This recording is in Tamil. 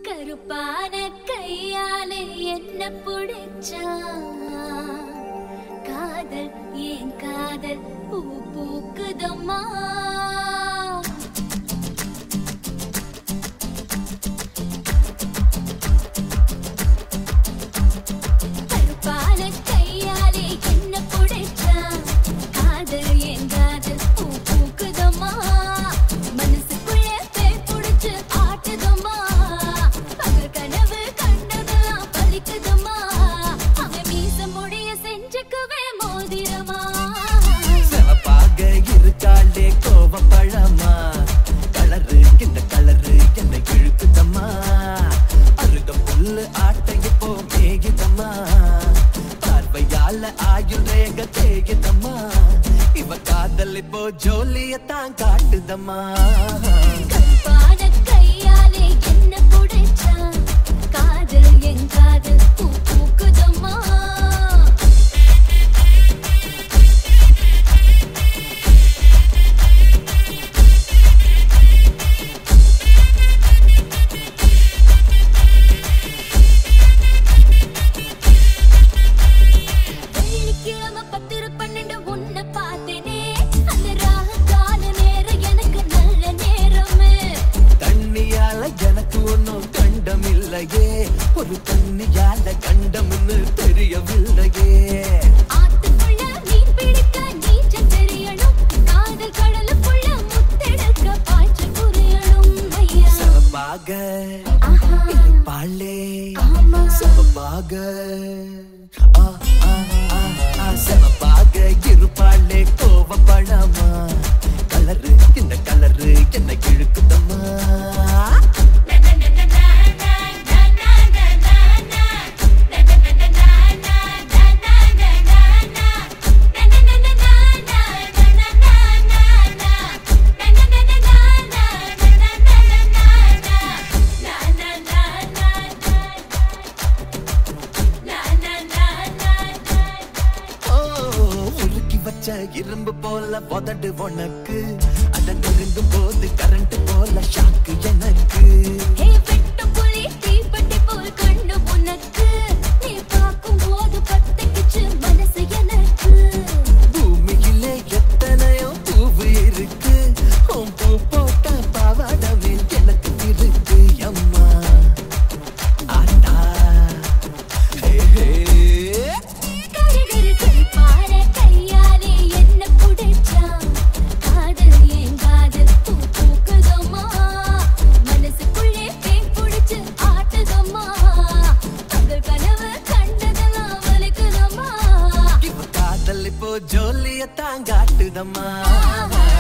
கருப்பான கையாலே என்ன புடிச்சா காதல் ஏன் காதல் பூ பூக்குதம்மா கருப்பான கையாலே என்ன புடிச்சா காதல் ஏன் காதல் பூ பூக்குதம்மா மனசுக்குள்ள பேய் புடிச்சு ஆட்டுதம்மா பகல் கனவு கண்டதெல்லாம் பலிக்குதம்மா அவன் மீச முடிய செஞ்சுக்குவே மோதிரமா சிவப்பாக இருக்காளே கோவப்பழமா கலரு இந்த கலரு என்ன இழுக்குதம்மா அருக புல்லு ஆட்ட இப்போ மேகிதம்மா பார்வையால ஆயுள் ரேக தேகிதம்மா இவ காதல் இப்போ ஜோலியத்தான் காட்டுதம்மா கருப்பான கையாலே என்ன புடிச்சா காதல் என் காதல் பூ பூக்குதம்மா வெள்ளிக்கிழமை பத்திர பன்னெண்டு உன்னை பார்த்தேனே அந்த ராக கால நேரம் எனக்கு நல்ல நேரமே தண்ணியால எனக்கு ஒன்னும் கண்டம் இல்லையே ஒரு தண்ணியால கண்டம்னு தெரியவில்லையே ஆத்துக்குள்ள மீன் பிடிக்க நீச்சல் தெரியணும் காதல் கடலுக்குள்ள முத்தெடுக்க பாய்ச்சல் புரியணும் ஐயா சிவப்பாக ஆஹா இருப்பாளே ஆமா சிவப்பாக ஆ, ஆ, ஆ, ஆ, சிவப்பாக இருப்பாளே கோவப்படாமா கலரு இந்த கலரு என்ன இழுக்குதம்மா ஓ, உருக்கி வச்ச இரும்பு போல உதடு உனக்கு அட நெருங்கும் போது கரண்ட் போல ஷாக்கு எனக்கு ஹே வெட்டு புலி தீப்பெட்டி போல் கண்ணு உனக்கு நீ பார்க்கும் போது பத்திக்கிச்சு மனசு எனக்கு பூமியிலே எத்தனையோ பூவு இருக்கு உன் பூ போட்ட பாவாடமே எனக்கு இருக்கு அம்மா ஆட்டா ஹே, ஹே. கருகரு கருப்பான கையாலே என்ன புடிச்சா காதல் ஏன் காதல் பூ பூக்குதம்மா மனசுக்குள்ளே பேய் புடிச்சு ஆட்டுதம்மா பகல் கனவு கண்டதெல்லாம் வலிக்குதம்மா இவ காதல் இப்போ ஜோலியத்தான் காட்டுதம்மா ஆஹா